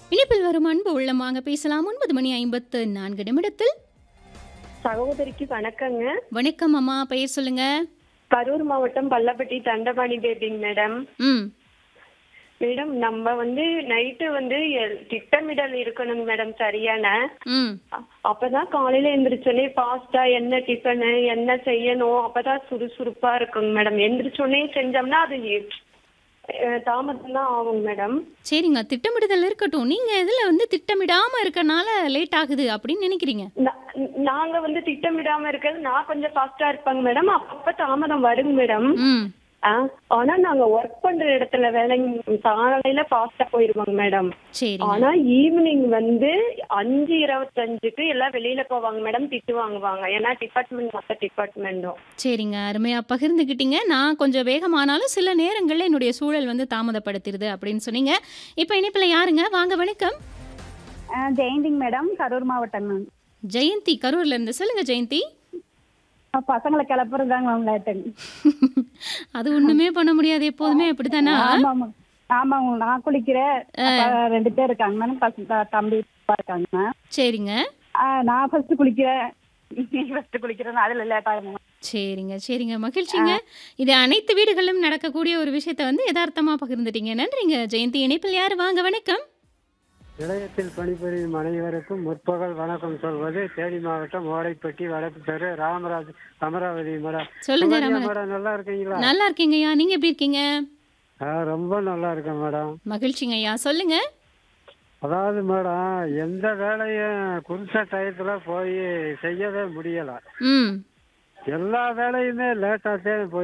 இணைப்பில் வரும் அன்பு உள்ளமாக பேசலாம் ஒன்பது மணி ஐம்பத்து நான்கு நிமிடத்தில் சகோதரிக்கு வணக்கங்க வணக்கம் அம்மா பெயர் சொல்லுங்க கரூர் மாவட்டம் பள்ளப்பட்டி தண்டபாணி பேபிங் மேடம் ம் மேடம் நம்ம வந்து நைட்டு வந்து எ- திட்டமிடல் இருக்கணுங்க மேடம் சரியான ம் அ- அப்பதான் காலையில எந்திரிச்சோடனே ஃபாஸ்டா என்ன டிஃபனு என்ன செய்யணும் அப்பதான் சுறுசுறுப்பா இருக்குங்க மேடம் எந்திரிச்சோடனே செஞ்சோம்னா அது தாமதம் தான் ஆகும் மேடம் சரிங்க திட்டமிடுதல் இருக்கட்டும் நீங்க இதுல வந்து திட்டமிடாம இருக்கனால லேட் ஆகுது அப்படின்னு நினைக்கிறீங்க நா- நாங்க வந்து திட்டமிடாம இருக்கிறது நான் கொஞ்சம் ஃபாஸ்டா இருப்பாங்க மேடம் அப்பப்ப தாமதம் வருங்க மேடம் ம் ஆ, ஆனா நாங்க ஒர்க் பண்ற இடத்துல வேலைங்க காலையில ஃபாஸ்டா போயிருவாங்க மேடம் சரிங்க ஆனா ஈவினிங் வந்து அஞ்சு இருபத்தஞ்சுக்கு எல்லாம் வெளியில போவாங்க மேடம் திட்டு வாங்குவாங்க ஏன்னா டிபார்ட்மெண்ட் மொத்த டிபார்ட்மெண்ட்டும் சரிங்க அருமையா பகிர்ந்துக்கிட்டீங்க நான் கொஞ்சம் வேகமானாலும் சில நேரங்கள்ல என்னுடைய சூழல் வந்து தாமதப்படுத்திடுது அப்படின்னு சொன்னீங்க இப்போ இணைப்பில் யாருங்க வாங்க வணக்கம் ஆ, ஜெயந்திங் மேடம் கரூர் மாவட்டம் மேம் ஜெயந்தி கரூர்ல இருந்து சொல்லுங்க ஜெயந்தி ஆ, பசங்களை கிளப்புறதாங்க மேம் லேட்டுங்க அது ஒண்ணுமே பண்ண முடியாது எப்போதுமே அப்படித்தானா ஆமாம் ஆமாங்க நான் குளிக்கிறேன் அப்ப ரெண்டு பேர் இருக்காங்க மேடம் பசங்க தம்பி அப்பா இருக்காங்க மேம் சரிங்க ஆ, நான் ஃபர்ஸ்ட் குளிக்கிறேன் நீ ஃபர்ஸ்ட் குளிக்கிறேன் அதுல லேட் ஆகும் மேம் சரிங்க சரிங்க மகிழ்ச்சிங்க இது அனைத்து வீடுகளிலும் நடக்கக்கூடிய ஒரு விஷயத்தை வந்து யதார்த்தமா பகிர்ந்துட்டீங்க நன்றிங்க ஜெயந்தி இணைப்பில் யார் வாங்க வணக்கம் நிலையத்தில் பணிபுரியும் அனைவருக்கும் முற்பகல் வணக்கம் சொல்வது தேனி மாவட்டம் ஓடைப்பட்டி வடக்கு தெரு ராமராஜ் அமராவதி மேடம் சொல்லுங்க சுகன்யா ராமராஜ் மேடம் நல்லா இருக்கீங்களா நல்லா இருக்கீங்கய்யா நீங்க எப்படி இருக்கீங்க ஆ, ரொம்ப நல்லா இருக்கேன் மேடம் மகிழ்ச்சிங்க ஐயா சொல்லுங்க அதாவது மேடம் எந்த வேலையும் குறித்த டயத்துல போய் செய்யவே முடியல ம் எல்லா வேலையுமே லேட்டாக போய்